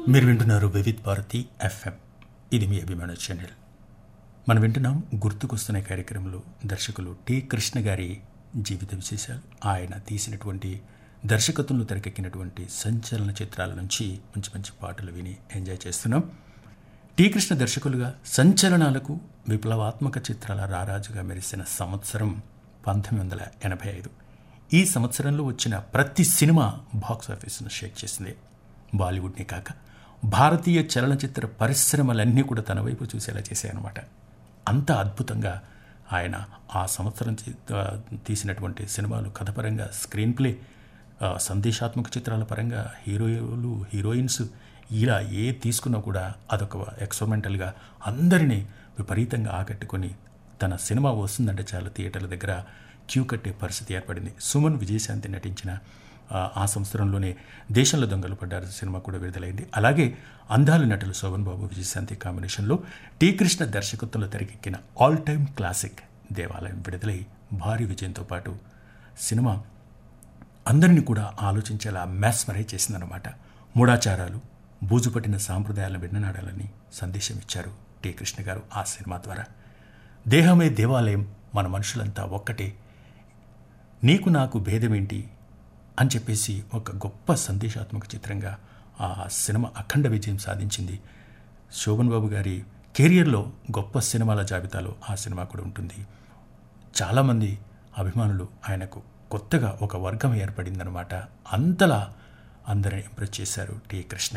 మీరు వింటున్నారు వివిధ్ భారతి ఎఫ్ఎం ఇది మీ అభిమాన ఛానల్ మనం వింటున్నాం గుర్తుకొస్తున్న కార్యక్రమంలో దర్శకులు టి కృష్ణ గారి జీవిత విశేషాలు ఆయన తీసినటువంటి దర్శకత్వంలో తెరకెక్కినటువంటి సంచలన చిత్రాల నుంచి మంచి మంచి పాటలు విని ఎంజాయ్ చేస్తున్నాం టి కృష్ణ దర్శకులుగా సంచలనాలకు విప్లవాత్మక చిత్రాల రారాజుగా మెరిసిన సంవత్సరం పంతొమ్మిది వందల ఎనభై ఐదు ఈ సంవత్సరంలో వచ్చిన ప్రతి సినిమా బాక్స్ ఆఫీస్ను షేక్ చేసింది బాలీవుడ్నే కాక భారతీయ చలనచిత్ర పరిశ్రమలన్నీ కూడా తన వైపు చూసేలా చేశాయన్నమాట అంత అద్భుతంగా ఆయన ఆ సంవత్సరం చి- ఆ, తీసినటువంటి సినిమాలు కథపరంగా స్క్రీన్ ప్లే ఆ, సందేశాత్మక చిత్రాల పరంగా హీరోలు హీరోయిన్స్ ఇలా ఏ తీసుకున్నా కూడా అదొక ఎక్స్పెరిమెంటల్గా అందరినీ విపరీతంగా ఆకట్టుకొని తన సినిమా వస్తుందంటే చాలా థియేటర్ల దగ్గర క్యూ కట్టే పరిస్థితి ఏర్పడింది సుమన్ విజయశాంతి నటించిన ఆ, ఆ సంవత్సరంలోనే దేశంలో దొంగలు పడ్డారు సినిమా కూడా విడుదలైంది అలాగే అందాల నటులు శోభన్ బాబు విజయశాంతి కాంబినేషన్లో టీ కృష్ణ దర్శకత్వంలో తెరకెక్కిన ఆల్ టైమ్ క్లాసిక్ దేవాలయం విడుదలై భారీ విజయంతో పాటు సినిమా అందరినీ కూడా ఆలోచించేలా మెస్మరైజ్ చేసిందనమాట మూఢాచారాలు బూజుపట్టిన సాంప్రదాయాలను విన్ననాడాలని సందేశం ఇచ్చారు టి కృష్ణ గారు ఆ సినిమా ద్వారా దేహమే దేవాలయం మన మనుషులంతా ఒక్కటే నీకు నాకు భేదమేంటి అని చెప్పేసి ఒక గొప్ప సందేశాత్మక చిత్రంగా ఆ సినిమా అఖండ విజయం సాధించింది శోభన్ బాబు గారి కెరియర్లో గొప్ప సినిమాల జాబితాలో ఆ సినిమా కూడా ఉంటుంది చాలామంది అభిమానులు ఆయనకు కొత్తగా ఒక వర్గం ఏర్పడిందనమాట అంతలా అందరిని ఇంప్రెస్ చేశారు టి కృష్ణ